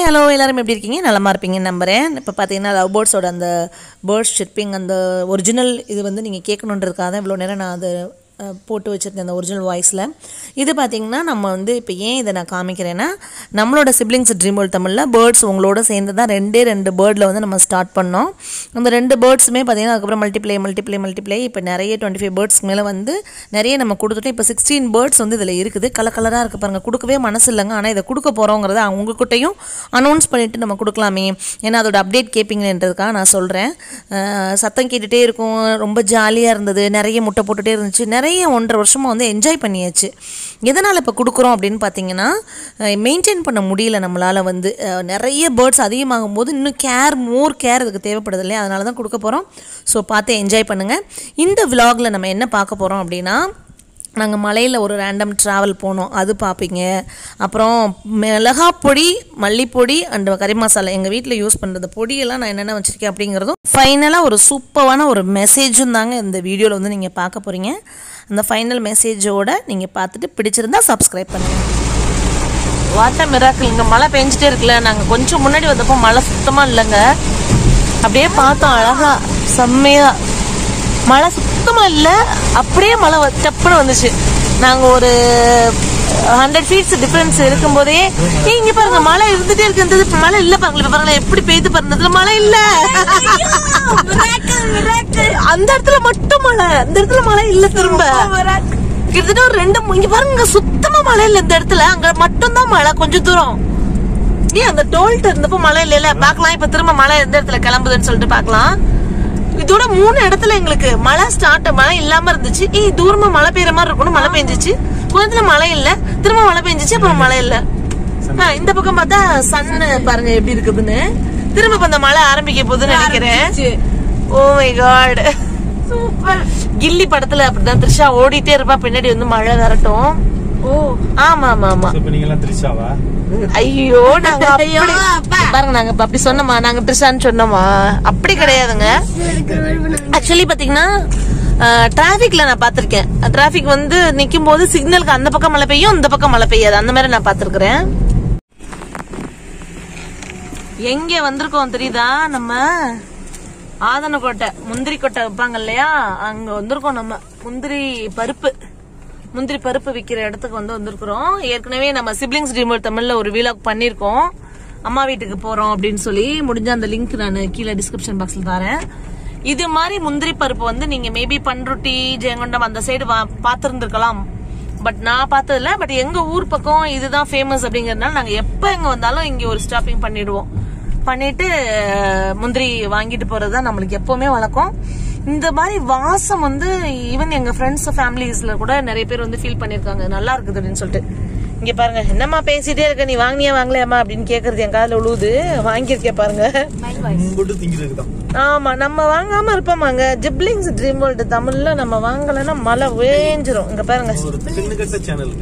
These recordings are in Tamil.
ஹலோ எல்லாரும் எப்படி இருக்கீங்க நலமா இருப்பீங்கன்னு நம்புகிறேன் இப்போ பார்த்தீங்கன்னா லவ் பேர்ட்ஸோட அந்த பேர்ட்ஸ் ஷிப்பிங் அந்த ஒரிஜினல் இது வந்து நீங்கள் கேட்கணுன்றதுக்காக தான் இவ்வளோ நேரம் நான் அது அஹ், போட்டு வச்சுருந்தேன் அந்த ஒரிஜினல் வாய்ஸில் இது பார்த்தீங்கன்னா நம்ம வந்து இப்போ ஏன் இதை நான் காமிக்கிறேன்னா நம்மளோட சிப்ளிங்ஸ் ட்ரீம் வேர்ல்ட் தமிழில் பேர்ட்ஸ் உங்களோட சேர்ந்து தான் ரெண்டே ரெண்டு பேர்டில் வந்து நம்ம ஸ்டார்ட் பண்ணோம் அந்த ரெண்டு பேர்ட்ஸுமே பார்த்தீங்கன்னா அதுக்கப்புறம் மல்டிப்ளை மல்டிப்ளை மல்டிப்ளை இப்போ நிறைய டுவெண்ட்டி ஃபைவ் பேர்ட்ஸ்க்கு மேலே வந்து நிறைய நம்ம கொடுத்துட்டோம் இப்போ சிக்ஸ்டீன் பேர்ட்ஸ் வந்து இதில் இருக்குது கலர் கலராக இருக்குது பாருங்கள் கொடுக்கவே மனசு இல்லைங்க ஆனால் இதை கொடுக்க போகிறோங்கிறத அவங்கக்கிட்டையும் அனௌன்ஸ் பண்ணிவிட்டு நம்ம கொடுக்கலாமே ஏன்னா அதோட அப்டேட் கேட்பீங்களேன்றதுக்காக நான் சொல்கிறேன் சத்தம் கேட்டுகிட்டே இருக்கும் ரொம்ப ஜாலியாக இருந்தது நிறைய முட்டை போட்டுகிட்டே இருந்துச்சு நிறைய ஒன்றரை வருஷமாக வந்து என்ஜாய் பண்ணியாச்சு எதனால் இப்போ கொடுக்குறோம் அப்படின்னு பார்த்தீங்கன்னா மெயின்டைன் பண்ண முடியல நம்மளால் வந்து அஹ், நிறைய பேர்ட்ஸ் அதிகமாகும் போது இன்னும் கேர் மோர் கேர் அதுக்கு தேவைப்படுது இல்லையா அதனால தான் கொடுக்க போகிறோம் ஸோ பார்த்து என்ஜாய் பண்ணுங்கள் இந்த விலாகில் நம்ம என்ன பார்க்க போகிறோம் அப்படின்னா நாங்கள் மலையில் ஒரு ரேண்டம் ட்ராவல் போனோம் அது பார்ப்பீங்க அப்புறம் மிளகா பொடி மல்லிப்பொடி அண்ட் கறி மசாலா எங்கள் வீட்டில் யூஸ் பண்ணுறது பொடியெல்லாம் நான் என்னென்ன வச்சுருக்கேன் அப்படிங்கிறதும் ஃபைனலாக ஒரு சூப்பரான ஒரு மெசேஜும் தாங்க இந்த வீடியோவில் வந்து நீங்கள் பார்க்க போகிறீங்க அந்த ஃபைனல் மெசேஜோட நீங்கள் பார்த்துட்டு பிடிச்சிருந்தா சப்ஸ்கிரைப் பண்ணுங்கள் வாட்ட மிராக்கிள் இங்கே மழை பெஞ்சிட்டே இருக்குல்ல நாங்கள் கொஞ்சம் முன்னாடி வந்தப்போ மழை சுத்தமாக இல்லைங்க அப்படியே பார்த்தோம் அழகா செம்மையா மழை சுத்தமா இல்ல அப்படியே மழை வ- டப்புன்னு வந்துச்சு நாங்க ஒரு ஹண்ட்ரட் ஃபீட்ஸ் டிஃபரன்ஸ் இருக்கும்போதே ஏய், இங்க பாருங்க மழை இருந்துட்டே இருக்கு இந்த இது மழை இல்ல பாருங்க இப்ப பாருங்க எப்படி பெய்து பாருங்க இதுல மழை இல்ல அந்த இடத்துல மட்டும் மழை இந்த இடத்துல மழை இல்ல திரும்ப கிட்டத்தட்ட ஒரு ரெண்டு மூ- இங்க பாருங்க இங்க சுத்தமா மழை இல்ல இந்த இடத்துல அங்க மட்டும் தான் மழை கொஞ்சம் தூரம் நீ அந்த டோல்ட்ட இருந்தப்போ மழை இல்ல பாக்கலாம் இப்ப திரும்ப மழை எந்த இடத்துல கிளம்புதுன்னு சொல்லிட்டு பாக்கலாம் இதோட மூணு இடத்துல எங்களுக்கு மழை ஸ்டார்ட் மழை இல்லாம இருந்துச்சு ஏய் தூரமா மழை பெய்யற மாதிரி இருக்கணும் மழை பெஞ்சிச்சு கொஞ்சத்துல மழை இல்ல திரும்ப மழை பெஞ்சிச்சு அப்புறம் மழை இல்ல ஆ, இந்த பக்கம் பார்த்தா சன்னு பாருங்க எப்படி இருக்குதுன்னு திரும்ப இப்ப இந்த மழை ஆரம்பிக்க போகுதுன்னு நினைக்கிறேன் oh my god super Ghilli படத்துல அப்படிதான் த்ரிஷா ஓடிட்டே இருப்பா பின்னாடி வந்து மழை வரட்டும் ஓ ஆமா ஆமா ஆமா இப்ப நீங்க எல்லாம் திரிஷாவா ஐயோ நாங்க அப்படி பாருங்க நாங்க இப்ப அப்படி சொன்னோமா நாங்க ட்ரிஷான்னு சொன்னோமா அப்படி கிடையாதுங்க ஆக்சுவலி பாத்தீங்கன்னா டிராபிக்ல நான் பாத்திருக்கேன் டிராபிக் வந்து நிக்கும் போது சிக்னலுக்கு அந்த பக்கம் மழை பெய்யும் இந்த பக்கம் மழை பெய்யாது அந்த மாதிரி நான் பாத்திருக்கிறேன் எங்க வந்திருக்கோம் தெரியுதா நம்ம ஆதனக்கோட்டை முந்திரி கொட்டை வைப்பாங்க இல்லையா அங்க வந்திருக்கோம் நம்ம முந்திரி பருப்பு முந்திரி பருப்பு விக்கிற இடத்துக்கு வந்து வந்திருக்கிறோம் ஏற்கனவே நம்ம சிப்ளிங்ஸ் ரிமோட் தமிழ்ல ஒரு வீலாக் பண்ணிருக்கோம் அம்மா வீட்டுக்கு போறோம் அப்படின்னு சொல்லி முடிஞ்ச அந்த லிங்க் நான் கீழே டிஸ்கிரிப்ஷன் பாக்ஸ்ல தரேன் இது மாதிரி முந்திரி பருப்பு வந்து நீங்க மேபி பண்ருட்டி ஜெயங்கொண்டம் அந்த சைடு பார்த்திருந்திருக்கலாம் பட் நான் பார்த்ததில்ல பட் எங்க ஊர் பக்கம் இதுதான் ஃபேமஸ் அப்படிங்கறதுனால நாங்க எப்ப எங்க வந்தாலும் இங்க ஒரு ஸ்டாப்பிங் பண்ணிடுவோம் பண்ணிட்டு அஹ், முந்திரி வாங்கிட்டு போறது நம்மளுக்கு எப்பவுமே வழக்கம் இந்த மாதிரி வாசம் வந்து ஈவன் எங்க ஃப்ரெண்ட்ஸ் ஃபேமிலிஸ்ல கூட நிறைய பேர் வந்து ஃபீல் பண்ணிருக்காங்க நல்லா இருக்குது அப்படின்னு சொல்லிட்டு இங்க பாருங்க என்னம்மா பேசிட்டே இருக்க நீ வாங்கினியா வாங்கலையாமா அப்படின்னு கேக்குறது என் காதுல உழுவுது வாங்கியிருக்கே பாருங்க போட்டு திங்கிறது தான் ஆமா நம்ம வாங்காம இருப்போமாங்க ஜிப்ளிங்ஸ் ட்ரீம் வேர்ல்டு தமிழ்ல நம்ம வாங்கலைன்னா மழை வேஞ்சிரும் இங்க பாருங்க ஒரு சின்ன கட்ட சேனல்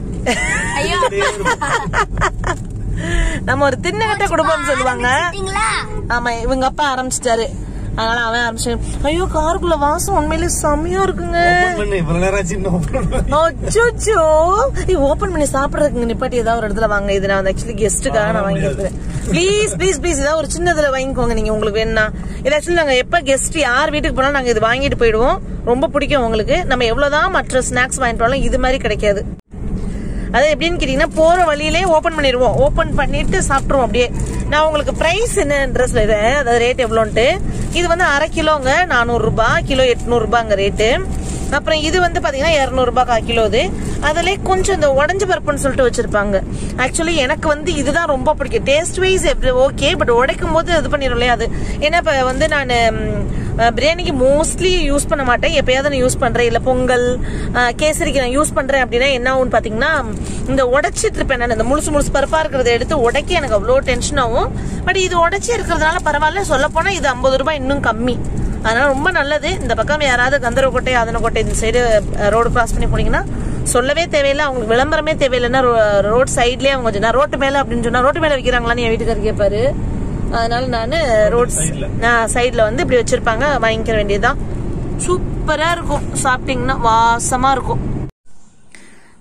நம்ம ஒரு தின்னகட்ட குடும்பம் சொல்லுவாங்க ஆமா இவங்க அப்பா ஆரம்பிச்சிட்டாரு அதனால அவன் ஆரம்பிச்சு ஐயோ காருக்குள்ள வாசம் உண்மையிலே செம்மையா இருக்குங்க பண்ணு இவ்வளவு நேரம் ஆச்சு இன்னும் open பண்ணல. அச்சோ ஓபன் பண்ணி சாப்பிடறதுக்கு நிப்பாட்டி ஏதாவது ஒரு இடத்துல வாங்க இது நான் ஆக்சுவலி கெஸ்ட்டுக்காக நான் வாங்கியிருக்கிறேன் ப்ளீஸ் ப்ளீஸ் ப்ளீஸ் ஏதாவது ஒரு சின்னதுல வாங்கிக்கோங்க நீங்க உங்களுக்கு வேணும்னா இது ஆக்சுவலி நாங்க எப்ப கெஸ்ட் யார் வீட்டுக்கு போனாலும் நாங்க இது வாங்கிட்டு போயிடுவோம் ரொம்ப பிடிக்கும் உங்களுக்கு நம்ம எவ்வளவுதான் மற்ற ஸ்நாக்ஸ் வாங்கிட்டு போனாலும் இது மாதிரி கிடைக்காது அது எப்படின்னு கேட்டீங்கன்னா போற வழியிலே ஓபன் பண்ணிடுவோம் ஓபன் பண்ணிட்டு சாப்பிட்டுருவோம் அப்படியே நான் உங்களுக்கு பிரைஸ் என்னன்ற சொல்லிடுறேன் அதாவது ரேட் எவ்வளோன்ட்டு இது வந்து அரை கிலோங்க நானூறு ரூபாய் கிலோ எட்நூறு ரூபாங்க ரேட்டு அப்புறம் இது வந்து பாத்தீங்கன்னா இரநூறுபா கா கிலோ இது அதுல கொஞ்சம் இந்த உடஞ்ச பருப்புன்னு சொல்லிட்டு வச்சிருப்பாங்க ஆக்சுவலி எனக்கு வந்து இதுதான் ரொம்ப பிடிக்கும் டேஸ்ட் வைஸ் ஓகே பட் உடைக்கும் போது இது பண்ணிடும் இல்லையா அது ஏன்னா இப்ப வந்து நான் பிரியாணிக்கு மோஸ்ட்லி யூஸ் பண்ண மாட்டேன் எப்பயாவது நான் யூஸ் பண்றேன் இல்ல பொங்கல் அஹ், கேசரிக்கு நான் யூஸ் பண்றேன் அப்படின்னா என்ன ஆகும்னு பாத்தீங்கன்னா இந்த உடைச்சிட்டு இருப்பேன் நான் இந்த முழுசு முழுசு பருப்பா இருக்கிறத எடுத்து உடைக்க எனக்கு அவ்வளோ டென்ஷன் ஆகும் பட் இது உடைச்சி இருக்கிறதுனால பரவாயில்ல சொல்ல போனா இது ஐம்பது ரூபாய் இன்னும் கம்மி அதனால ரொம்ப நல்லது இந்த பக்கம் யாராவது கந்தரவக்கோட்டை அதனக்கோட்டை இந்த சைடு ரோடு கிராஸ் பண்ணி போனீங்கன்னா சொல்லவே தேவையில்லை அவங்களுக்கு விளம்பரமே தேவையில்லைன்னா ரோட் சைட்லயே அவங்க கொஞ்சம் நான் ரோட்டு மேல அப்படின்னு சொன்னா ரோட்டு மேல வைக்கிறாங்களான்னு என் வீட்டுக்காரர் கேட்பாரு அதனால நான் ரோட் சைடுல வந்து இப்படி வச்சிருப்பாங்க வாங்கிக்கிற வேண்டியதுதான் சூப்பரா இருக்கும் சாப்பிட்டீங்கன்னா வாசமா இருக்கும்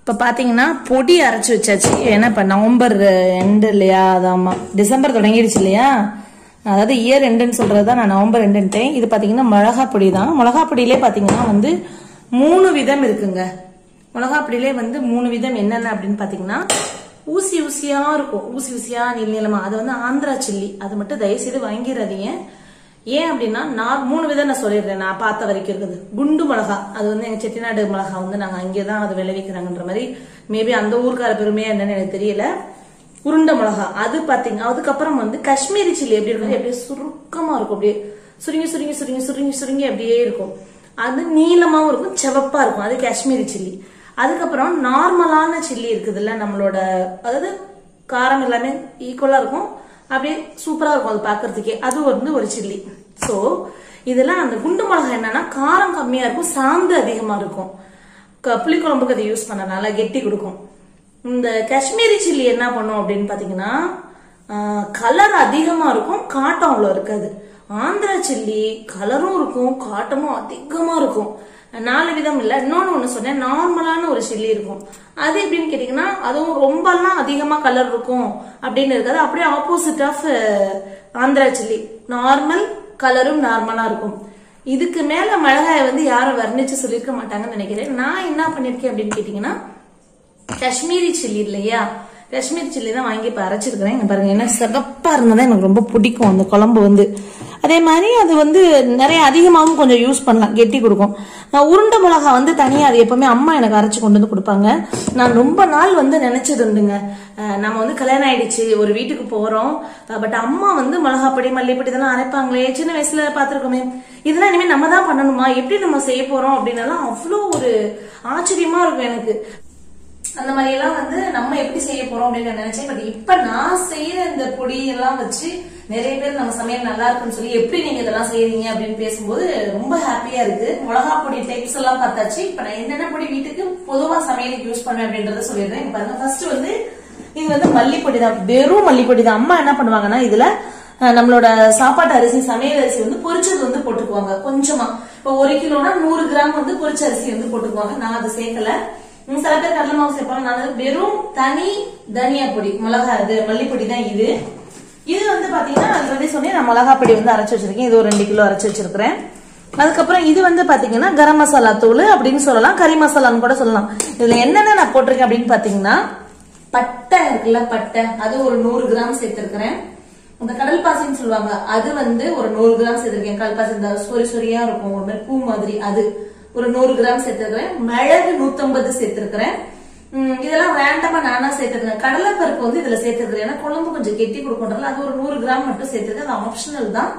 இப்போ பார்த்தீங்கன்னா பொடி அரைச்சி வச்சாச்சு ஏன்னா இப்போ நவம்பர் எண்டு இல்லையா அதாம்மா டிசம்பர் தொடங்கிடுச்சு இல்லையா அதாவது இயர் எண்டுன்னு சொல்றது தான் நான் நவம்பர் எண்டுன்ட்டேன் இது பார்த்தீங்கன்னா மிளகா பொடி தான் மிளகா பொடியிலே பார்த்தீங்கன்னா வந்து மூணு விதம் இருக்குங்க மிளகா பொடியிலே வந்து மூணு விதம் என்னென்ன அப்படின்னு பார்த்தீங்கன்னா ஊசி ஊசியா இருக்கும் ஊசி ஊசியா நீள நீளமா அது வந்து ஆந்திரா சில்லி அது மட்டும் தயவுசெய்து வாங்கிடாதீங்க ஏன் அப்படின்னா நான் மூணு விதம் நான் சொல்லிடுறேன் நான் பார்த்த வரைக்கும் இருக்குது குண்டு மிளகா அது வந்து எங்க செட்டிநாடு மிளகா வந்து நாங்க அங்கே தான் அது விளைவிக்கிறாங்கன்ற மாதிரி மேபி அந்த ஊருக்கார பெருமையா என்னன்னு எனக்கு தெரியல உருண்டை மிளகா அது பாத்தீங்க அதுக்கப்புறம் வந்து காஷ்மீரி சில்லி எப்படி இருக்கும் அப்படியே சுருக்கமா இருக்கும் அப்படியே சுருங்கி சுருங்கி சுருங்கி சுருங்கி சுருங்கி அப்படியே இருக்கும் அது நீளமாவும் இருக்கும் செவப்பா இருக்கும் அது காஷ்மீரி சில்லி அதுக்கப்புறம் நார்மலான சில்லி இருக்குதுல்ல நம்மளோட அதாவது காரம் எல்லாமே ஈக்குவலா இருக்கும் அப்படியே சூப்பரா இருக்கும் அது பாக்குறதுக்கே அது வந்து ஒரு சில்லி சோ இதெல்லாம் அந்த குண்டு மிளகாய் என்னன்னா காரம் கம்மியா இருக்கும் சாந்து அதிகமா இருக்கும் க- புளிக்குழம்புக்கு அதை யூஸ் பண்ணனால கெட்டி கொடுக்கும் இந்த காஷ்மீரி சில்லி என்ன பண்ணும் அப்படின்னு பாத்தீங்கன்னா கலர் அதிகமா இருக்கும் காட்டம் அவ்வளோ இருக்காது ஆந்திரா சில்லி கலரும் இருக்கும் காட்டமும் அதிகமா இருக்கும் நாலு விதம் இல்ல இன்னொன்னு ஒண்ணு சொன்னேன் நார்மலான ஒரு சில்லி இருக்கும் அது எப்படின்னு கேட்டீங்கன்னா அதுவும் ரொம்பலாம் அதிகமா கலர் இருக்கும் அப்படின்னு இருக்காது அப்படியே opposite of Andhra chilli normal கலரும் நார்மலா இருக்கும் இதுக்கு மேல மிளகாயை வந்து யாரும் வர்ணிச்சு சொல்லியிருக்க மாட்டாங்கன்னு நினைக்கிறேன் நான் என்ன பண்ணிருக்கேன் அப்படின்னு கேட்டீங்கன்னா காஷ்மீரி சில்லி இல்லையா காஷ்மீரி சில்லி தான் வாங்கி இப்போ அரைச்சிருக்கிறேன் இங்க பாருங்க ஏன்னா சிவப்பா இருந்தால் எனக்கு ரொம்ப பிடிக்கும் அந்த குழம்பு வந்து அதே மாதிரி அது வந்து நிறைய அதிகமாகவும் கொஞ்சம் யூஸ் பண்ணலாம் கெட்டி கொடுக்கும் நான் உருண்டை மிளகா வந்து தனியாக அது எப்பவுமே அம்மா எனக்கு அரைச்சு கொண்டு வந்து கொடுப்பாங்க நான் ரொம்ப நாள் வந்து நினைச்சது உண்டுங்க அஹ் நம்ம வந்து கல்யாணம் ஆயிடுச்சு ஒரு வீட்டுக்கு போறோம் பட் அம்மா வந்து மிளகாப்பொடி மல்லிப்பொடி இதெல்லாம் அரைப்பாங்களே சின்ன வயசுல பார்த்துருக்கோமே இதெல்லாம் இனிமேல் நம்ம தான் பண்ணணுமா எப்படி நம்ம செய்ய போறோம் அப்படின்னு அவ்வளோ ஒரு ஆச்சரியமா இருக்கும் எனக்கு அந்த மாதிரி எல்லாம் வந்து நம்ம எப்படி செய்ய போறோம் அப்படின்னு நான் நினைச்சேன் பட் இப்ப நான் செய்யற இந்த பொடி எல்லாம் வச்சு நிறைய பேர் நம்ம சமையல் நல்லா இருக்குன்னு சொல்லி எப்படி நீங்க இதெல்லாம் செய்றீங்க அப்படின்னு பேசும்போது ரொம்ப ஹாப்பியா இருக்கு மிளகா பொடி டைப்ஸ் எல்லாம் பார்த்தாச்சு இப்ப நான் என்னென்ன பொடி வீட்டுக்கு பொதுவா சமையலுக்கு யூஸ் பண்ணுவேன் அப்படின்றத சொல்லிடுறேன் இப்ப பாருங்க ஃபர்ஸ்ட் வந்து இது வந்து மல்லிப்பொடி தான் வெறும் மல்லிப்பொடி தான் அம்மா என்ன பண்ணுவாங்கன்னா இதுல அஹ், நம்மளோட சாப்பாட்டு அரிசி சமையல் அரிசி வந்து பொரிச்சது வந்து போட்டுக்குவாங்க கொஞ்சமா இப்போ ஒரு கிலோனா நூறு கிராம் வந்து பொரிச்ச அரிசி வந்து போட்டுக்குவாங்க நான் அதை சேர்க்கல உம் சில பேர் கடலை மாவு சேர்ப்பாங்க நான் வந்து வெறும் தனி தனியா பொடி மிளகா இது மல்லிப்பொடி தான் இது இது வந்து பாத்தீங்கன்னா ஆல்ரெடி சொன்னேன் நான் மிளகா பொடி வந்து அரைச்சு வச்சிருக்கேன் இது ஒரு ரெண்டு கிலோ அரைச்சு வச்சிருக்கிறேன் அதுக்கப்புறம் இது வந்து பாத்தீங்கன்னா கரம் மசாலா தூள் அப்படின்னு சொல்லலாம் கறி மசாலான்னு கூட சொல்லலாம் இதுல என்னென்ன நான் போட்டிருக்கேன் அப்படின்னு பாத்தீங்கன்னா பட்டை இருக்குல்ல பட்டை அது ஒரு நூறு கிராம் சேர்த்திருக்கிறேன் அந்த கடல் பாசின்னு சொல்லுவாங்க அது வந்து ஒரு நூறு கிராம் சேர்த்திருக்கேன் கடல் பாசி இந்த சொரி சொரியா இருக்கும் ஒரு மாதிரி பூ மாதிரி அது ஒரு நூறு கிராம் சேர்த்திருக்கிறேன் மிளகு நூத்தம்பது சேர்த்திருக்கிறேன் உம் இதெல்லாம் ரேண்டமா நானா சேர்த்துக்கிறேன் கடலை பருப்பு வந்து இதுல சேர்த்துக்கிறேன் ஏன்னா குழம்பு கொஞ்சம் கெட்டி கொடுக்கறதுல அது ஒரு நூறு கிராம் மட்டும் சேர்த்துருக்கேன் அது ஆப்ஷனல் தான்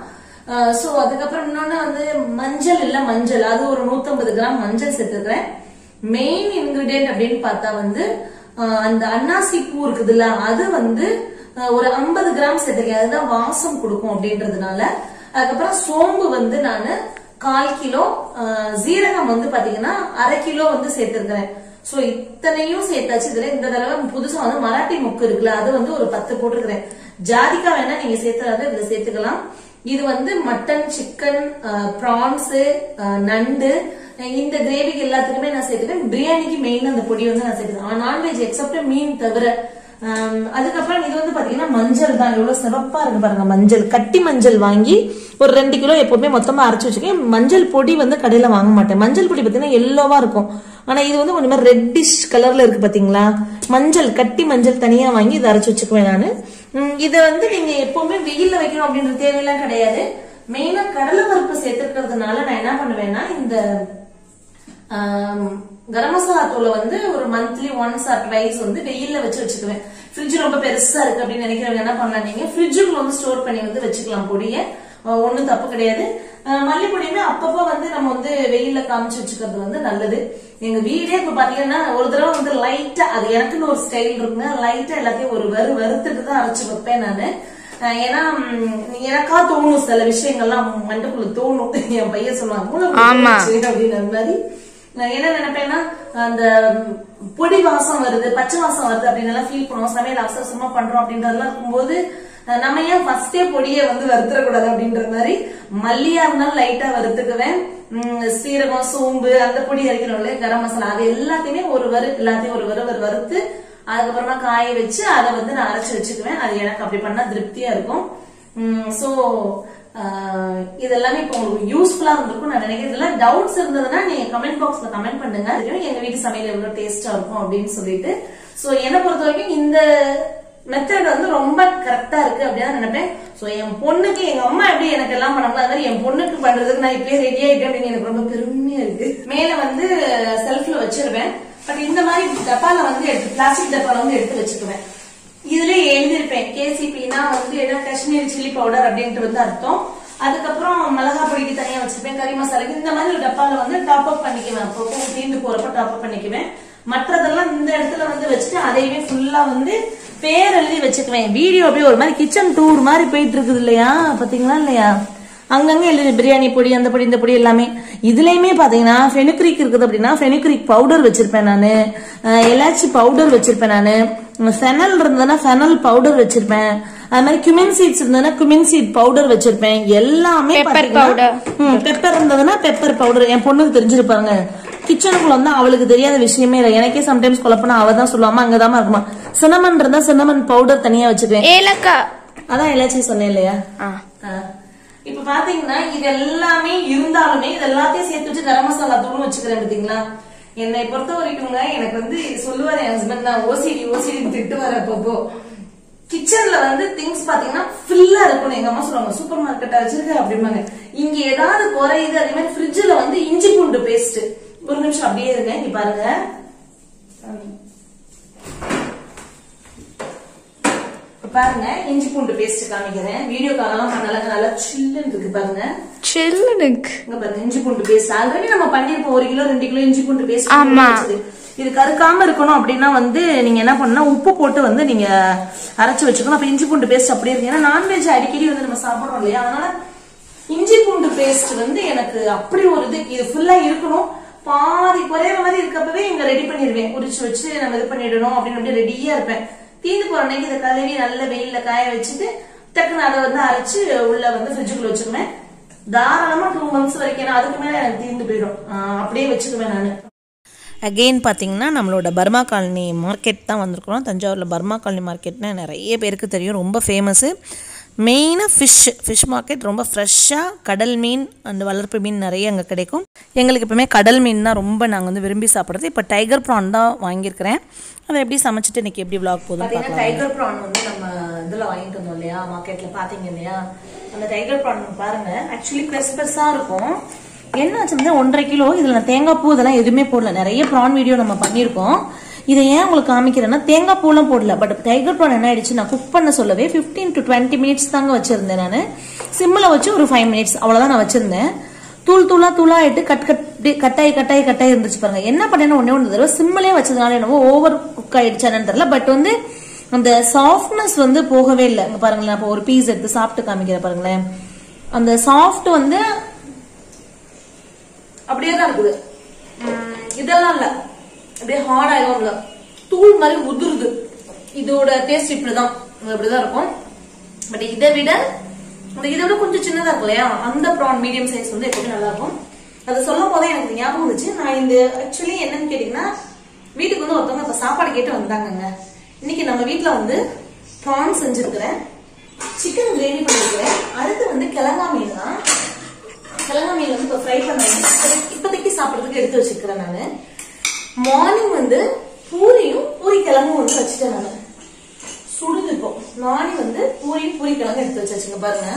சோ அதுக்கப்புறம் இன்னொன்னு வந்து மஞ்சள் இல்ல மஞ்சள் அது ஒரு நூத்தம்பது கிராம் மஞ்சள் சேர்த்துக்கிறேன் மெயின் இன்கிரிடியன்ட் அப்படின்னு பார்த்தா வந்து அஹ், அந்த அன்னாசி பூ இருக்குதுல்ல அது வந்து அஹ், ஒரு 50 கிராம் சேர்த்திருக்கேன் அதுதான் வாசம் கொடுக்கும் அப்படின்றதுனால அதுக்கப்புறம் சோம்பு வந்து நானு கால் கிலோ அஹ், சீரகம் வந்து பாத்தீங்கன்னா அரை கிலோ வந்து சேர்த்திருக்கிறேன் சோ இத்தனையும் சேர்த்தாச்சு இதுல இந்த தடவை புதுசா வந்து மராட்டி முக்கு இருக்குல்ல அது வந்து ஒரு பத்து போட்டிருக்கிறேன் ஜாதிக்கா வேணா நீங்க சேர்த்துறாத இதுல சேர்த்துக்கலாம் இது வந்து மட்டன் சிக்கன் ப்ரான்ஸ் நண்டு அஹ் இந்த கிரேவிக்கு எல்லாத்துக்குமே நான் சேர்த்துப்பேன் பிரியாணிக்கு மெயின் அந்த பொடி வந்து நான் சேர்த்துப்பேன் நான்வெஜ் எக்ஸப்ட் மீன் தவிர ஆம், அதுக்கப்புறம் இது வந்து பாத்தீங்கன்னா மஞ்சள் தான் எவ்வளவு சிறப்பா இருக்கு பாருங்க மஞ்சள் கட்டி மஞ்சள் வாங்கி ஒரு ரெண்டு கிலோ எப்பவுமே மொத்தமா அரைச்சு வச்சுக்கேன் மஞ்சள் பொடி வந்து கடையில வாங்க மாட்டேன் மஞ்சள் பொடி பாத்தீங்கன்னா எல்லோவா இருக்கும் ஆனா இது வந்து கொஞ்சம் ரெட்டிஷ் கலர்ல இருக்கு பாத்தீங்களா மஞ்சள் கட்டி மஞ்சள் தனியா வாங்கி இதை அரைச்சு வச்சுக்குவேன் நானு உம், இதை வந்து நீங்க எப்பவுமே வெயில்ல வைக்கணும் அப்படின்ற தேவையெல்லாம் கிடையாது மெயினா கடலை பருப்பு சேர்த்துக்கிறதுனால நான் என்ன பண்ணுவேன்னா இந்த ஆம், கரம் மசாலா தூளை வந்து ஒரு மந்த்லி ஒன்ஸ் ஆர் ட்வைஸ் வந்து வெயில்ல வச்சு வச்சுக்குவேன் ஃப்ரிட்ஜ் ரொம்ப பெருசா இருக்கு அப்படின்னு நினைக்கிறவங்க என்ன பண்ணலாம் நீங்க ஃப்ரிட்ஜுக்குள்ள வந்து ஸ்டோர் பண்ணி வந்து வச்சுக்கலாம் பொடியை அஹ் ஒண்ணும் தப்பு கிடையாது அஹ் மல்லிப்பொடியுமே அப்பப்போ வந்து நம்ம வந்து வெயில்ல காமிச்சு வச்சுக்கிறது வந்து நல்லது எங்க வீடே இப்ப பாத்தீங்கன்னா ஒரு தடவை வந்து லைட்டா அது எனக்குன்னு ஒரு ஸ்டைல் இருக்குங்க லைட்டா எல்லாத்தையும் ஒரு வறு வறுத்துட்டு தான் அரைச்சு வைப்பேன் நானு அஹ் ஏன்னா ம், எனக்கா தோணும் சில விஷயங்கள்லாம் மண்டக்குள்ள தோணும் என் பையன் சொல்லுவாங்க "மூளை போச்சு" அப்படின்னு அந்த மாதிரி நான் என்ன நினைப்பேன்னா அந்த பொடி வாசம் வருது பச்சை வாசம் வருது அப்படின்னு எல்லாம் ஃபீல் பண்ணுவோம் சமையல் அவசர அவசரமா பண்றோம் அப்படின்றதெல்லாம் இருக்கும்போது அஹ் நம்ம ஏன் ஃபர்ஸ்டே பொடியை வந்து வறுத்துறக்கூடாது அப்படின்ற மாதிரி மல்லியா இருந்தாலும் லைட்டா வறுத்துக்குவேன் உம், சீரகம் சோம்பு அந்த பொடி அரைக்கணும் இல்லையா கரம் மசாலா அது எல்லாத்தையுமே ஒரு வறு எல்லாத்தையும் ஒரு வறு வறு வறுத்து அதுக்கப்புறமா காய வச்சு அதை வந்து நான் அரைச்சு வச்சுக்குவேன் அது எனக்கு அப்படி பண்ணா திருப்தியா இருக்கும் சோ இது எல்லாமே இப்போ உங்களுக்கு யூஸ்ஃபுல்லா இருந்திருக்கும் நான் நினைக்கிறேன் இதெல்லாம் டவுட்ஸ் இருந்ததுன்னா நீங்க கமெண்ட் பாக்ஸ்ல கமெண்ட் பண்ணுங்க தெரியும் எங்க வீட்டு சமையல் எவ்வளவு டேஸ்டா இருக்கும் அப்படின்னு சொல்லிட்டு சோ என்னை பொறுத்த வரைக்கும் இந்த மெத்தட் வந்து ரொம்ப கரெக்டா இருக்கு அப்படின்னு தான் நினைப்பேன் சோ என் பொண்ணுக்கு எங்க அம்மா எப்படி எனக்கு எல்லாம் பண்ணாங்களோ அது மாதிரி என் பொண்ணுக்கு பண்றதுக்கு நான் இப்பயே ரெடி ஆயிட்டேன் அப்படின்னு எனக்கு ரொம்ப பெருமையா இருக்கு மேல வந்து செல்ஃப்ல வச்சிருவேன் பட் இந்த மாதிரி டப்பால வந்து எடுத்து பிளாஸ்டிக் டப்பால வந்து எடுத்து வச்சுக்குவேன் இதுல எழுதியிருப்பேன் கேசிபினா வந்து என்ன காஷ்மீரி சில்லி பவுடர் அப்படின்ட்டு வந்து அர்த்தம் அதுக்கப்புறம் மிளகா பொடிக்கு தனியா வச்சிருப்பேன் கறி மசாலாக்கு இந்த மாதிரி ஒரு டப்பால வந்து டாப் அப் பண்ணிக்குவேன் அப்பப்போ தீர்ந்து போறப்ப டாப் அப் பண்ணிக்குவேன் மற்றதெல்லாம் இந்த இடத்துல வந்து வச்சுட்டு அதையுமே ஃபுல்லா வந்து பேர் எழுதி வச்சுக்குவேன் வீடியோ அப்படியே ஒரு மாதிரி கிச்சன் டூர் மாதிரி போயிட்டு இருக்குது இல்லையா பாத்தீங்களா இல்லையா அங்கங்க எழுதி பிரியாணி பொடி அந்த பொடி இந்த பொடி எல்லாமே இதுலயுமே பாத்தீங்கன்னா ஃபெனுக்ரிக் இருக்குது அப்படின்னா ஃபெனுக்ரிக் பவுடர் வச்சிருப்பேன் நானு அஹ் எலாச்சி பவுடர் வச்சிருப்பேன் நானு ஃபெனல் இருந்ததுன்னா ஃபெனல் பவுடர் வச்சிருப்பேன் அது மாதிரி குமின் சீட்ஸ் இருந்ததுன்னா குமின் சீட் பவுடர் வச்சிருப்பேன் எல்லாமே பெப்பர் இருந்ததுன்னா பெப்பர் பவுடர் என் பொண்ணுக்கு தெரிஞ்சிருப்பாங்க கிச்சனுக்குள்ள வந்து அவளுக்கு தெரியாத விஷயமே இல்லை எனக்கே சம்டைம்ஸ் குழப்பனா அவ தான் சொல்லுவாமா அங்கதாம்மா இருக்குமா சின்னமன் இருந்தா சின்னமன் பவுடர் தனியா வச்சுக்குவேன் ஏலக்காய் அதான் எலாச்சி சொன்னேன் இல்லையா ஆ ஆ. இப்ப பாத்தீங்கன்னா இது எல்லாமே இருந்தாலுமே இது எல்லாத்தையும் சேர்த்து வச்சு கரம் மசாலா தூளும் வச்சுக்கிறேன் பாத்தீங்களா என்னை பொறுத்த வரைக்கும்ங்க எனக்கு வந்து சொல்லுவாரு என் ஹஸ்பண்ட் நான் ஓசிடி ஓசிடி திட்டுவாரு அப்பப்போ கிச்சன்ல வந்து திங்ஸ் பாத்தீங்கன்னா ஃபுல்லா இருக்கணும் எங்க அம்மா சொல்லுவாங்க சூப்பர் மார்க்கெட்டா வச்சிருக்க அப்படிம்பாங்க இங்க ஏதாவது குறையுது அதே மாதிரி ஃப்ரிட்ஜ்ல வந்து இஞ்சி பூண்டு பேஸ்ட் ஒரு நிமிஷம் அப்படியே இருங்க இங்க பாருங்க இப்ப பாருங்க இஞ்சி பூண்டு பேஸ்ட் காமிக்கிறேன் வீடியோ காலெல்லாம் பண்ணலங்க நல்லா சில்லுன்னு இருக்கு பாருங்க சில்லுனுக்கு இங்க பாருங்க இஞ்சி பூண்டு பேஸ்ட் ஆல்ரெடி நம்ம பண்ணிருப்போம் ஒரு கிலோ ரெண்டு கிலோ இஞ்சி பூண்டு பேஸ்ட் ஆமா. இது கருக்காம இருக்கணும் அப்படின்னா வந்து நீங்க என்ன பண்ணா உப்பு போட்டு வந்து நீங்க அரைச்சு வச்சுக்கணும் அப்ப இஞ்சி பூண்டு பேஸ்ட் அப்படியே இருக்கு ஏன்னா நான்வெஜ் அடிக்கடி வந்து நம்ம சாப்பிடுறோம் இல்லையா அதனால இஞ்சி பூண்டு பேஸ்ட் வந்து எனக்கு அப்படி ஒரு இது இது ஃபுல்லா இருக்கணும் பாதி குறையிற மாதிரி இருக்கப்பவே இங்க ரெடி பண்ணிடுவேன் உரிச்சு வச்சு நம்ம இது பண்ணிடணும் அப்படின்னு அப்படியே ரெடியா இருப்பேன் தீந்து போற அன்னைக்கு இதை கழுவி நல்ல வெயில்ல காய வச்சுட்டு டக்குன்னு அதை வந்து அரைச்சு உள்ள வந்து ஃப்ரிட்ஜுக்குள்ள வச்சுக்குவேன் தாராளமா டூ மந்த்ஸ் வரைக்கும் ஏன்னா அதுக்கு மேல எனக்கு தீர்ந்து போயிடும் ஆஹ் அப்படியே வச்சுக்குவேன் நானு அகெயின் பார்த்தீங்கன்னா நம்மளோட பர்மா காலனி மார்க்கெட் தான் வந்திருக்கிறோம் தஞ்சாவூரில் பர்மா காலனி மார்க்கெட்னா நிறைய பேருக்கு தெரியும் ரொம்ப ஃபேமஸ்ஸு மெயினாக ஃபிஷ் ஃபிஷ் மார்க்கெட் ரொம்ப ஃப்ரெஷ்ஷாக கடல் மீன் அந்த வளர்ப்பு மீன் நிறைய அங்கே கிடைக்கும் எங்களுக்கு எப்பவுமே கடல் மீன் தான் ரொம்ப நாங்கள் வந்து விரும்பி சாப்பிட்றது இப்போ டைகர் ப்ரான் தான் வாங்கியிருக்கிறேன் அதை எப்படி சமைச்சிட்டு இன்னைக்கு எப்படி vlog போதும் பாத்தீங்கன்னா டைகர் ப்ரான் வந்து நம்ம இதுல வாங்கிட்டு வந்தோம் இல்லையா மார்க்கெட்ல பாத்தீங்க இல்லையா அந்த டைகர் ப்ரான் பாருங்க ஆக்சுவலி பெருசு பெருசா இருக்கும் என்ன ஆச்சு ஒன்றரை கிலோ இதுல நான் தேங்காய் பூ இதெல்லாம் எதுவுமே போடல நிறைய ப்ரான் வீடியோ நம்ம பண்ணியிருக்கோம் இதை ஏன் உங்களுக்கு காமிக்கிறேன்னா தேங்காய் பூலாம் போடல பட் டைகர் ப்ரான் என்ன ஆயிடுச்சு நான் குக் பண்ண சொல்லவே 15 டு டுவெண்ட்டி மினிட்ஸ் தாங்க வச்சிருந்தேன் நான் சிம்மில் வச்சு ஒரு ஃபைவ் மினிட்ஸ் அவ்வளவுதான் நான் வச்சிருந்தேன் தூள் தூளா தூளா ஆயிட்டு கட் கட் இப்படி கட்டாயி கட்டாயி கட்டாயி இருந்துச்சு பாருங்க என்ன பண்ணேன்னு ஒண்ணே ஒன்று தடவை சிம்மிலே வச்சதுனால என்னவோ ஓவர் குக் ஆயிடுச்சானு தெரியல பட் வந்து அந்த சாஃப்ட்னஸ் வந்து போகவே இல்லை இங்க பாருங்களேன் அப்போ ஒரு பீஸ் எடுத்து சாப்பிட்டு காமிக்கிறேன் பாருங்களேன் அந்த சாஃப்ட் வந்து அப்படியே தான் இருக்குது உம், இதெல்லாம் இல்ல அப்படியே ஹார்ட் ஆயிடும் இல்ல தூள் மாதிரி உதிருது இதோட டேஸ்ட் இப்படிதான் இது அப்படிதான் இருக்கும் பட் இதை விட இந்த இதை விட கொஞ்சம் சின்னதா இருக்கும் இல்லையா அந்த ப்ரான் மீடியம் சைஸ் வந்து எப்பவுமே நல்லா இருக்கும் அது சொல்லும் போதே எனக்கு இது ஞாபகம் வந்துச்சு நான் இந்த ஆக்சுவலி என்னன்னு கேட்டீங்கன்னா வீட்டுக்கு வந்து ஒருத்தவங்க இப்ப சாப்பாடு கேட்டு வந்தாங்கங்க இன்னைக்கு நம்ம வீட்ல வந்து ப்ரான் செஞ்சிருக்கிறேன் சிக்கன் கிரேவி பண்ணிருக்கிறேன் அடுத்து வந்து கிழங்கா மீன் தான் கிழங்கா மீன் வந்து இப்போ ஃப்ரை பண்ணேன் இப்போதைக்கு சாப்பிட்றதுக்கு எடுத்து வச்சிருக்கிறேன் நான் மார்னிங் வந்து பூரியும் பூரி கிழங்கும் வந்து வச்சுட்டேன் நான் சுடுது இப்போ மார்னிங் வந்து பூரி பூரி கிழங்கு எடுத்து வச்சாச்சுங்க பாருங்க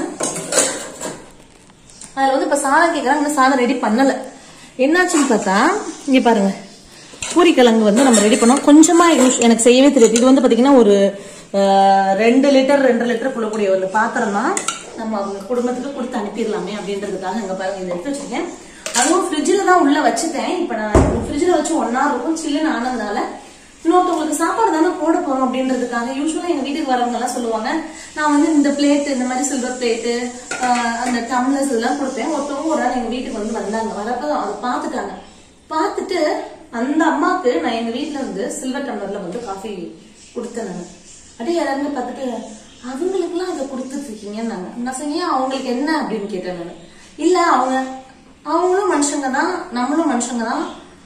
அதுல வந்து இப்ப சாதம் கேட்கறாங்க இன்னும் சாதம் ரெடி பண்ணல என்னாச்சுன்னு பார்த்தா இங்க பாருங்க பூரி கிழங்கு வந்து நம்ம ரெடி பண்ணோம் கொஞ்சமா யூஸ் எனக்கு செய்யவே தெரியாது இது வந்து பாத்தீங்கன்னா ஒரு அஹ், ரெண்டு லிட்டர் ரெண்டு லிட்டர் குள்ளக்கூடிய ஒரு பாத்திரம் தான் நம்ம அவங்க குடும்பத்துக்கு கொடுத்து அனுப்பிடலாமே அப்படின்றதுக்காக இங்க பாருங்க இதை எடுத்து வச்சிருக்கேன் அதுவும் ஃப்ரிட்ஜில் தான் உள்ள வச்சுட்டேன் இப்ப நான் ஃப்ரிட்ஜில் வச்சு ஒன் ஹவர் இருக்கும் சில்லுன்னு ஆனதுனால இன்னொருத்தவங்களுக்கு சாப்பாடு தானே போட போறோம் அப்படின்றதுக்காக யூஸ்வலா எங்க வீட்டுக்கு வரவங்க எல்லாம் சொல்லுவாங்க நான் வந்து இந்த பிளேட் இந்த மாதிரி சில்வர் பிளேட்டு அந்த டம்ளர்ஸ் இதெல்லாம் கொடுப்பேன் ஒருத்தவங்க ஒரு நாள் எங்க வீட்டுக்கு வந்து வந்தாங்க வரப்ப அதை பார்த்துட்டாங்க பார்த்துட்டு அந்த அம்மாக்கு நான் எங்க வீட்ல வந்து சில்வர் டம்ளர்ல வந்து காஃபி கொடுத்தேன் நான் அப்படியே எல்லாருமே பார்த்துட்டு அவங்களுக்குலாம் இதை கொடுத்துட்ருக்கீங்கன்னு நாங்கள் நான் சொன்னேன் அவங்களுக்கு என்ன அப்படின்னு கேட்டேன் நான் இல்லை அவங்க அவங்களும் மனுஷங்க தான் நம்மளும் மனுஷங்க தான்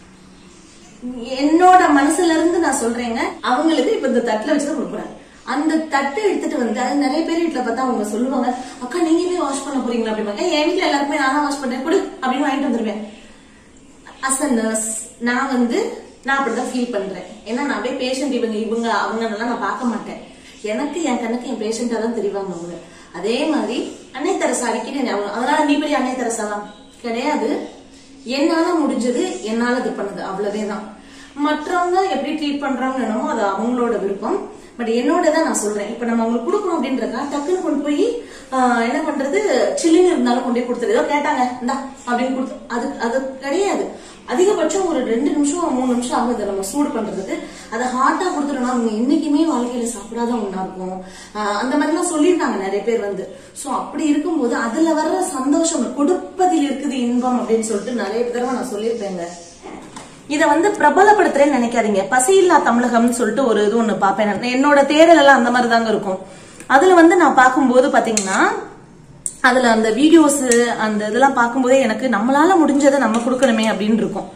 என்னோட மனசுல இருந்து நான் சொல்றேங்க அவங்களுக்கு இப்ப இந்த தட்டுல வச்சு கொடுக்குறேன் அந்த தட்டை எடுத்துட்டு வந்து அது நிறைய பேர் வீட்டுல பார்த்தா அவங்க சொல்லுவாங்க அக்கா நீங்க போய் வாஷ் பண்ண போறீங்களா அப்படிம்பாங்க என் வீட்டுல எல்லாருக்குமே நான் தான் வாஷ் பண்றேன் கொடு அப்படின்னு வாங்கிட்டு வந்துருவேன் அஸ் அ நர்ஸ் நான் வந்து நான் அப்படிதான் ஃபீல் பண்றேன் ஏன்னா நான் அப்படியே பேஷண்ட் இவங்க இவங்க அவங்கன்னெல்லாம் நான் பார்க்க மாட்டேன் எனக்கு என் கண்ணுக்கு என் பேஷண்டா தான் தெரிவாங்க அவங்க அதே மாதிரி அன்னை தெரசா அடிக்கடி ஞாபகம் அதனால நீ பெரிய அன்னை தெரசாலாம் கிடையாது என்னால முடிஞ்சது என்னால இது பண்ணது அவ்வளவேதான் மற்றவங்க எப்படி ட்ரீட் பண்றாங்க என்னமோ அது அவங்களோட விருப்பம் பட் என்னோட தான் நான் சொல்றேன் இப்ப நம்ம அவங்களுக்கு கொடுக்கணும் அப்படின்றக்கா டக்குன்னு கொண்டு போய் ஆஹ், என்ன பண்றது சில்லுன்னு இருந்தாலும் கொண்டு போய் கொடுத்துரு ஏதோ கேட்டாங்க இந்தா அப்படின்னு கொடுத்து அது அது கிடையாது அதிகபட்சம் ஒரு ரெண்டு நிமிஷம் மூணு நிமிஷம் ஆகுது நம்ம சூடு பண்றதுக்கு அதை ஹாட்டா கொடுத்துட்டோம்னா அவங்க என்னைக்குமே வாழ்க்கையில சாப்பிடாத ஒண்ணா இருக்கும் ஆஹ், அந்த மாதிரிலாம் சொல்லியிருக்காங்க நிறைய பேர் வந்து சோ அப்படி இருக்கும்போது அதுல வர்ற சந்தோஷம் கொடுப்பதில் இருக்குது இன்பம் அப்படின்னு சொல்லிட்டு நிறைய தடவை நான் சொல்லியிருப்பேங்க இத வந்து பிரபலப்படுத்துறேன்னு நினைக்காதீங்க பசியில்லா தமிழகம்னு சொல்லிட்டு ஒரு இது ஒண்ணு பாப்பேன் நான். என்னோட தேடல் எல்லாம் அந்த மாதிரி தாங்க இருக்கும் அதுல வந்து நான் பார்க்கும்போது பாத்தீங்கன்னா அதுல அந்த வீடியோஸ் அந்த இதெல்லாம் பார்க்கும்போதே எனக்கு நம்மளால முடிஞ்சதை நம்ம கொடுக்கணுமே அப்படின்னு இருக்கும்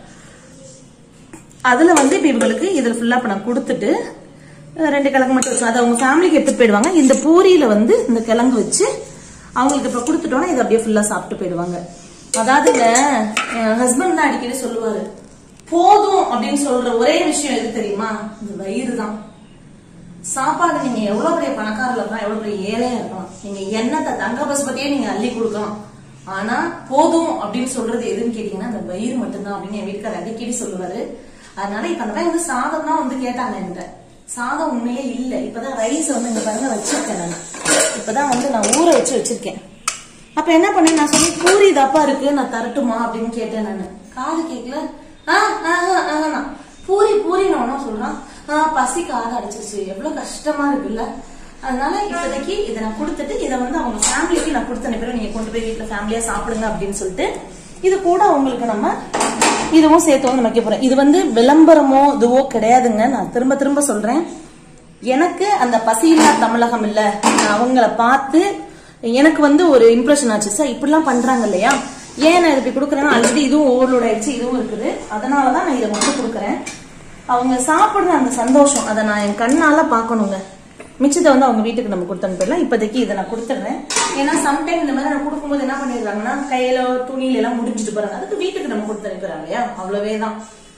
அதுல வந்து இப்ப இவங்களுக்கு இதுல ஃபுல்லா இப்ப நான் கொடுத்துட்டு அஹ், ரெண்டு கிழங்கு மட்டும் வச்சு அதை அவங்க ஃபேமிலிக்கு எடுத்துட்டு போயிடுவாங்க இந்த பூரியில வந்து இந்த கிழங்கு வச்சு அவங்களுக்கு இப்ப கொடுத்துட்டோம்னா இதை அப்படியே ஃபுல்லா சாப்பிட்டு போயிடுவாங்க அதாவதுங்க என் ஹஸ்பண்ட் தான் அடிக்கடி சொல்லுவாரு போதும் அப்படின்னு சொல்ற ஒரே விஷயம் எது தெரியுமா இந்த வயிறு தான் சாப்பாடு நீங்க எவ்வளவு பெரிய பணக்காரர்ல இருக்கலாம் எவ்வளவு பெரிய ஏழையா இருக்கலாம் நீங்க எண்ணத்தை தங்க பசுபதியே நீங்க அள்ளி கொடுக்கலாம் ஆனா போதும் அப்படின்னு சொல்றது எதுன்னு கேட்டீங்கன்னா அந்த வயிறு மட்டும்தான் அப்படின்னு என் வீட்டுக்காரர் அடிக்கடி சொல்லுவாரு அதனால இப்ப அந்த பையன் வந்து சாதம் தான் வந்து கேட்டாங்க என்கிட்ட சாதம் உண்மையிலே இல்ல இப்பதான் ரைஸ் வந்து இந்த பாருங்க வச்சிருக்கேன் நான் இப்பதான் வந்து நான் ஊற வச்சு வச்சிருக்கேன் அப்ப என்ன பண்ணேன் நான் சொல்லி பூரி தப்பா இருக்கு நான் தரட்டுமா அப்படின்னு கேட்டேன் நானு காது கேட்கல ஆ, ஆ, ஆ, ஆ, ஆ. பூரி பூரி நான் சொல்றான் ஆ, பசி காது அடிச்சிருச்சு எவ்வளவு கஷ்டமா இருக்குல்ல அதனால இப்போதைக்கு இதை நான் கொடுத்துட்டு இதை வந்து அவங்க ஃபேமிலிக்கு நான் கொடுத்த அனுப்பிடுறேன் நீங்க கொண்டு போய் வீட்டுல ஃபேமிலியா சாப்பிடுங்க அப்படின்னு சொல்லிட்டு இது கூட உங்களுக்கு நம்ம இதுவும் சேர்த்து வந்து வைக்க போறேன் இது வந்து விளம்பரமோ இதுவோ கிடையாதுங்க நான் திரும்ப திரும்ப சொல்றேன் எனக்கு அந்த பசியில்லா தமிழகம் இல்ல நான் அவங்கள பார்த்து எனக்கு வந்து ஒரு இம்ப்ரெஷன் ஆச்சு சார் இப்படிலாம் பண்றாங்க இல்லையா ஏன் நான் இப்படி கொடுக்குறேன்னா ஆல்ரெடி இதுவும் ஓவர்லோட் ஆயிடுச்சு இதுவும் இருக்குது அதனாலதான் நான் இதை மட்டும் கொடுக்குறேன் அவங்க சாப்பிடுற அந்த சந்தோஷம் அதை நான் என் கண்ணால பார்க்கணுங்க மிச்சத்தை வந்து அவங்க வீட்டுக்கு நம்ம கொடுத்து அனுப்பிடலாம் இப்போதைக்கு இதை நான் கொடுத்துட்றேன் ஏன்னா சம்டைம் இந்த மாதிரி நான் கொடுக்கும்போது என்ன பண்ணிடுறாங்கன்னா கையில துணியில எல்லாம் முடிஞ்சிட்டு போறாங்க அதுக்கு வீட்டுக்கு நம்ம கொடுத்து அனுப்புறாங்க இல்லையா அவ்வளவே தான்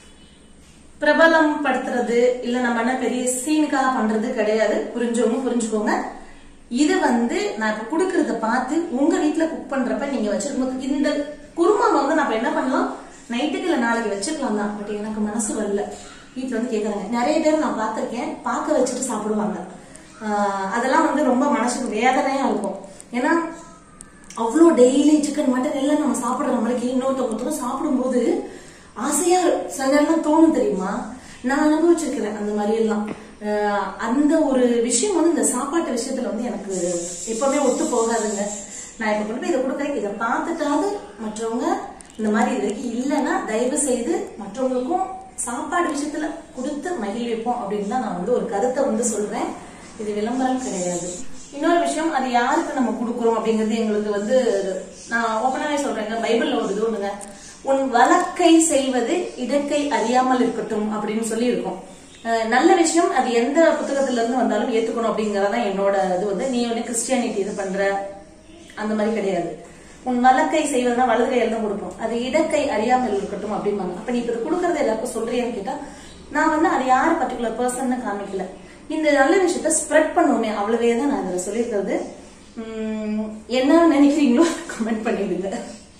பிரபலம் படுத்துறது இல்ல நம்ம என்ன பெரிய சீனுக்காக பண்றது கிடையாது புரிஞ்சவங்க புரிஞ்சுக்கோங்க இது வந்து நான் இப்ப குடுக்கறத பார்த்து உங்க வீட்ல குக் பண்றப்ப நீங்க வச்சிருக்கும் இந்த குருமா வந்து நான் இப்ப என்ன பண்ணலாம் நைட்டுக்கு இல்ல நாளைக்கு வச்சுக்கலாம் தான் பட் எனக்கு மனசு வரல வீட்ல வந்து கேக்குறாங்க நிறைய பேர் நான் பார்த்திருக்கேன் பார்க்க வச்சுட்டு சாப்பிடுவாங்க ஆஹ் அதெல்லாம் வந்து ரொம்ப மனசுக்கு வேதனையா இருக்கும் ஏன்னா அவ்வளோ டெய்லி சிக்கன் மட்டன் எல்லாம் நம்ம சாப்பிடுற நம்மளுக்கு இன்னொருத்தவங்க ஒருத்தவங்க சாப்பிடும்போது ஆசையா சில நேரம் தோணும் தெரியுமா நான் அனுபவிச்சிருக்கிறேன் அந்த மாதிரி எல்லாம் அஹ் அந்த ஒரு விஷயம் வந்து இந்த சாப்பாட்டு விஷயத்துல வந்து எனக்கு எப்பவுமே ஒத்து போகாதுங்க நான் இப்ப கொண்டு போய் இதை கொடுக்குறேன் இதை பார்த்துட்டாவது மற்றவங்க இந்த மாதிரி இது வரைக்கும் இல்லைன்னா தயவு செய்து மற்றவங்களுக்கும் சாப்பாடு விஷயத்துல கொடுத்து மகிழ்விப்போம் அப்படின்னு தான் நான் வந்து ஒரு கருத்தை வந்து சொல்றேன் இது விளம்பரம் கிடையாது இன்னொரு விஷயம் அது யாருக்கு நம்ம கொடுக்குறோம் அப்படிங்கிறது எங்களுக்கு வந்து நான் ஓப்பனாவே சொல்றேங்க பைபிள்ல ஒரு இது ஒண்ணுங்க உன் வழக்கை செய்வது இடக்கை அறியாமல் இருக்கட்டும் அப்படின்னு சொல்லி இருக்கும் அஹ் நல்ல விஷயம் அது எந்த புத்தகத்துல இருந்து வந்தாலும் ஏத்துக்கணும் அப்படிங்கறதான் என்னோட இது வந்து நீ வந்து கிறிஸ்டியானிட்டி இது பண்ற அந்த மாதிரி கிடையாது உன் வலக்கை செய்வதுனா வலது கையில தான் கொடுப்போம் அது இடக்கை அறியாமல் இருக்கட்டும் அப்படிம்பாங்க அப்ப நீ இப்ப இது கொடுக்கறது எல்லாருக்கும் சொல்றியான்னு கேட்டா நான் வந்து அது யார் பர்டிகுலர் பர்சன் காமிக்கல இந்த நல்ல விஷயத்த ஸ்ப்ரெட் பண்ணுவோமே அவ்வளவே தான் நான் இதுல சொல்லியிருக்கிறது உம், என்ன நினைக்கிறீங்களோ கமெண்ட் பண்ணிடுங்க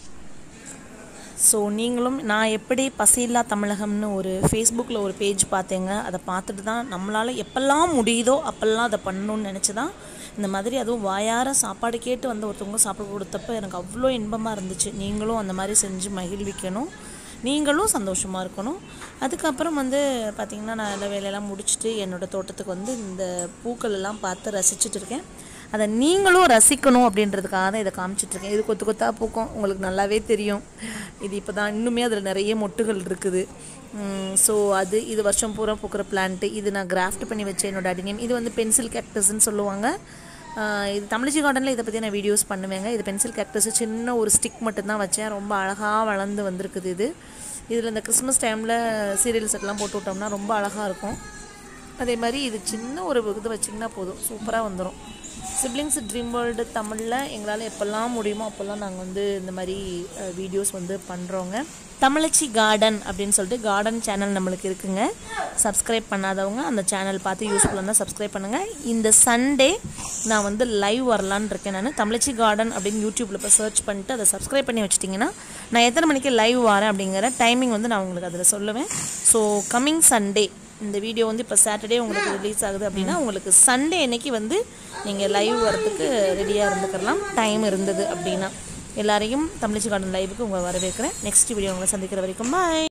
ஸோ நீங்களும் நான் எப்படி பசியில்லா தமிழகம்னு ஒரு ஃபேஸ்புக்கில் ஒரு பேஜ் பார்த்தேங்க அதை பார்த்துட்டு தான் நம்மளால் எப்பெல்லாம் முடியுதோ அப்பெல்லாம் அதை பண்ணணும்னு நினச்சி தான் இந்த மாதிரி அதுவும் வாயார சாப்பாடு கேட்டு வந்து ஒருத்தவங்க சாப்பிட கொடுத்தப்ப எனக்கு அவ்வளோ இன்பமாக இருந்துச்சு நீங்களும் அந்த மாதிரி செஞ்சு மகிழ்விக்கணும் நீங்களும் சந்தோஷமாக இருக்கணும் அதுக்கப்புறம் வந்து பார்த்திங்கன்னா நான் எல்லா வேலையெல்லாம் முடிச்சுட்டு என்னோடய தோட்டத்துக்கு வந்து இந்த பூக்கள் எல்லாம் பார்த்து ரசிச்சுட்டு இருக்கேன் அதை நீங்களும் ரசிக்கணும் அப்படின்றதுக்காக தான் இதை காமிச்சிட்ருக்கேன் இது கொத்து கொத்தாக பூக்கும் உங்களுக்கு நல்லாவே தெரியும் இது இப்போ தான் இன்னுமே அதில் நிறைய மொட்டுகள் இருக்குது ஸோ அது இது வருஷம் பூரா பூக்கிற பிளான்ட்டு இது நான் கிராஃப்ட் பண்ணி வச்சேன் என்னோட அடினியம் இது வந்து பென்சில் கேக்டஸ்ன்னு சொல்லுவாங்க ஆஹ் இது தமிழிச்சி கார்டனில் இதை பற்றி நான் வீடியோஸ் பண்ணுவேங்க இது பென்சில் கேக்டஸ் சின்ன ஒரு ஸ்டிக் மட்டும்தான் வச்சேன் ரொம்ப அழகாக வளர்ந்து வந்திருக்குது இது இதில் இந்த கிறிஸ்மஸ் டைமில் சீரியல்ஸ் எல்லாம் போட்டு விட்டோம்னா ரொம்ப அழகாக இருக்கும் அதே மாதிரி இது சின்ன ஒரு இது வச்சிங்கன்னா போதும் சூப்பராக வந்துடும் சிப்ளிங்ஸ் ட்ரீம் வேர்ல்டு தமிழில் எங்களால் எப்போல்லாம் முடியுமோ அப்போல்லாம் நாங்கள் வந்து இந்த மாதிரி வீடியோஸ் வந்து பண்ணுறோங்க தமிழச்சி கார்டன் அப்படின்னு சொல்லிட்டு கார்டன் சேனல் நம்மளுக்கு இருக்குங்க சப்ஸ்கிரைப் பண்ணாதவங்க அந்த சேனல் பார்த்து யூஸ்ஃபுல்லாக இருந்தால் சப்ஸ்கிரைப் பண்ணுங்கள் இந்த சண்டே நான் வந்து லைவ் வரலான்னு இருக்கேன் நான் தமிழச்சி கார்டன் அப்படின்னு யூடியூப்பில் இப்போ சர்ச் பண்ணிட்டு அதை சப்ஸ்கிரைப் பண்ணி வச்சிட்டிங்கன்னா நான் எத்தனை மணிக்கு லைவ் வரேன் அப்படிங்கிற டைமிங் வந்து நான் உங்களுக்கு அதில் சொல்லுவேன் ஸோ கம்மிங் சண்டே இந்த வீடியோ வந்து இப்போ சாட்டர்டே உங்களுக்கு ரிலீஸ் ஆகுது அப்படின்னா உங்களுக்கு சண்டே அன்னைக்கு வந்து நீங்கள் லைவ் வரதுக்கு ரெடியாக இருந்துக்கலாம் டைம் இருந்தது அப்படின்னா எல்லாரையும் தமிழிச்சி கார்டன் லைவுக்கு உங்களை வரவேற்கிறேன் நெக்ஸ்ட் வீடியோ உங்களை சந்திக்கிற வரைக்கும் பாய்